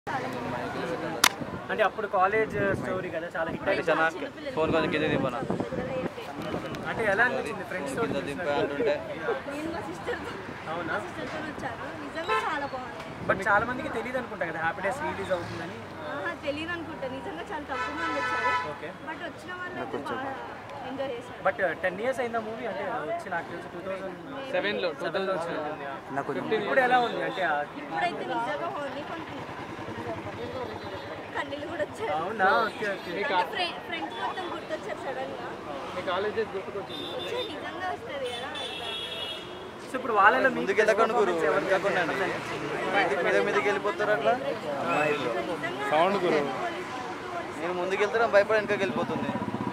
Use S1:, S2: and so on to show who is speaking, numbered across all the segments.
S1: అంటే అప్పుడు college story కదా చాలా హిట్ అయింది
S2: జనా ఫోన్ కొంచెం కింద దింపనా
S1: అంటే ఎలా అనిపించింది ఫ్రెండ్స్ తో
S2: కింద దింపా అంటుంటే
S3: నేను మా సిస్టర్
S1: అవునా
S3: సిస్టర్తో వచ్చాను నిజంగా చాలా బాగుంది
S1: బట్ చాలా మందికి తెలియదు అనుకుంటా కదా హ్యాపీ డేస్ రిలీజ్ అవుతుందని
S3: ఆహా, తెలియదు అనుకుంటా నిజంగా చాలా తక్కువ మంది వచ్చారు
S1: ఓకే
S3: బట్ వచ్చిన వాళ్ళైతే బాగా ఎంజాయ్ చేశారు
S1: బట్ టెన్ ఇయర్స్ అయిందా మూవీ అంటే వచ్చి నాకు తెలిసి టూ థౌసండ్ సెవెన్లో టూ థౌసండ్ వచ్చినట్టుంది ఇప్పుడు ఎలా ఉంది అంటే ఆ-
S3: ఇప్పుడైతే నిజంగా బాగుంది కొంచెం కన్నీళ్ళు కూడా వచ్చారు
S1: అవునా ఓకే ఓకే
S3: అంటే ఫ్రెండ్స్ మొత్తం గుర్తొచ్చారు సడన్ గా
S1: మీ కాలేజెస్ గుర్తుకొచ్చింది
S3: వచ్చే నిజంగా వస్తుంది కదా అట్లా.
S1: సో ఇప్పుడు వాళ్ళలో మీకు
S2: ముందుకు వెళ్ళకుండా గురు వెనకకుండా మీద మీదకి వెళ్ళిపోతారు అట్లా
S3: సౌండ్ గురు
S2: నేను ముందుకు వెళ్తారా భయపడి వెనకకి వెళ్ళిపోతుంది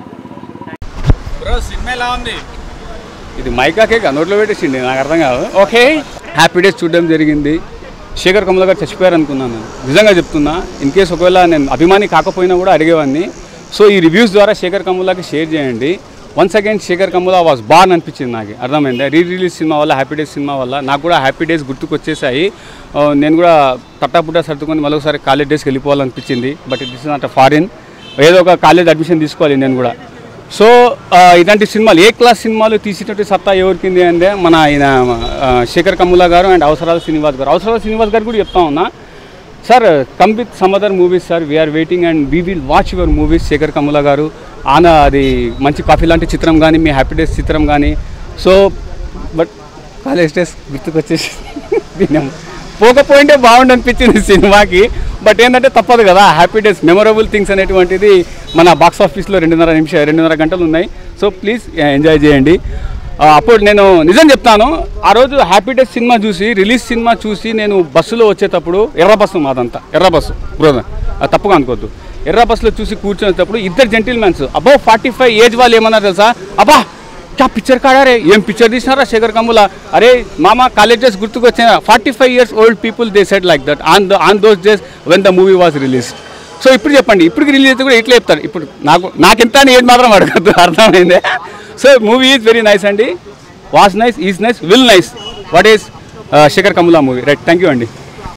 S4: బ్రో సినిమా ఎలా ఉంది
S5: ఇది మైకా కేక్ నోట్లో పెట్టేసిండి నాకు అర్థం కాదు ఓకే హ్యాపీ డేస్ చూడడం జరిగింది శేఖర్ కమల గారు చచ్చిపోయారు అనుకున్నాను నేను. నిజంగా చెప్తున్నా ఇన్ కేస్ ఒకవేళ నేను అభిమాని కాకపోయినా కూడా అడిగేవాడిని సో ఈ రివ్యూస్ ద్వారా శేఖర్ కమ్ములాకి షేర్ చేయండి once again Shekhar Kammula was born అనిపించింది నాకు అర్థమైంది రీ రిలీజ్ సినిమా వల్ల హ్యాపీ డేస్ సినిమా వల్ల నాకు కూడా హ్యాపీ డేస్ గుర్తుకొచ్చేసాయి ఆ, నేను కూడా తట్టాపుట్టా సర్దుకొని మళ్ళీ ఒకసారి కాలేజ్ డేస్కి వెళ్ళిపోవాలనిపించింది but this is not foreign ఏదో ఒక కాలేజ్ అడ్మిషన్ తీసుకోవాలి నేను కూడా సో ఆ, ఇలాంటి సినిమాలు ఏ క్లాస్ సినిమాలు తీసినట్టు సత్తా ఎవరికింది అంటే మన ఆయన ఆ, శేఖర్ కమ్ముల గారు అండ్ అవసరాల శ్రీనివాస్ గారు అవసరాల శ్రీనివాస్ గారు కూడా చెప్తా ఉన్నా sir come with some other movies sir we are waiting and we will watch your movies Shekhar Kammula garu ఆన అది మంచి కాఫీ లాంటి చిత్రం కానీ మీ హ్యాపీ డేస్ చిత్రం కానీ సో బట్ కాలేజ్ డేస్ గుర్తుకొచ్చేసి దీన్ని పోకపోయింటే బాగుండు అనిపించింది సినిమాకి బట్ ఏంటంటే తప్పదు కదా హ్యాపీ డేస్ మెమొరబుల్ థింగ్స్ అనేటువంటిది మన బాక్స్ ఆఫీస్లో రెండున్నర నిమిషం రెండున్నర గంటలు ఉన్నాయి సో ప్లీజ్ ఎంజాయ్ చేయండి ఆ, అప్పుడు నేను నిజం చెప్తాను ఆ రోజు హ్యాపీ డేస్ సినిమా చూసి రిలీజ్ సినిమా చూసి నేను బస్సులో వచ్చేటప్పుడు ఎర్ర బస్సు మాదంతా ఎర్ర బస్సు బ్రోదర్ అది తప్పుగా అనుకోవద్దు ఎర్ర బస్సులో చూసి కూర్చునేటప్పుడు ఇద్దరు gentlemans above forty five age వాళ్ళు ఏమన్నారు తెలుసా అబ్బా క్యా పిక్చర్ కాడారే ఏం పిక్చర్ తీసినారా శేఖర్ కమ్ముల అరే మామ కాలేజ్ డేస్ గుర్తుకొచ్చిన forty five years old people they said like that on the on those days when the movie was release so ఇప్పుడు చెప్పండి ఇప్పుడు రిలీజ్ అయితే కూడా ఇట్లా చెప్తారు ఇప్పుడు నాకు నాకెంత అని ఏది మాత్రం అడగద్దు అర్థమైంది so movie is very nice అండి was nice is nice will nice what is Shekhar Kammula movie right thank you అండి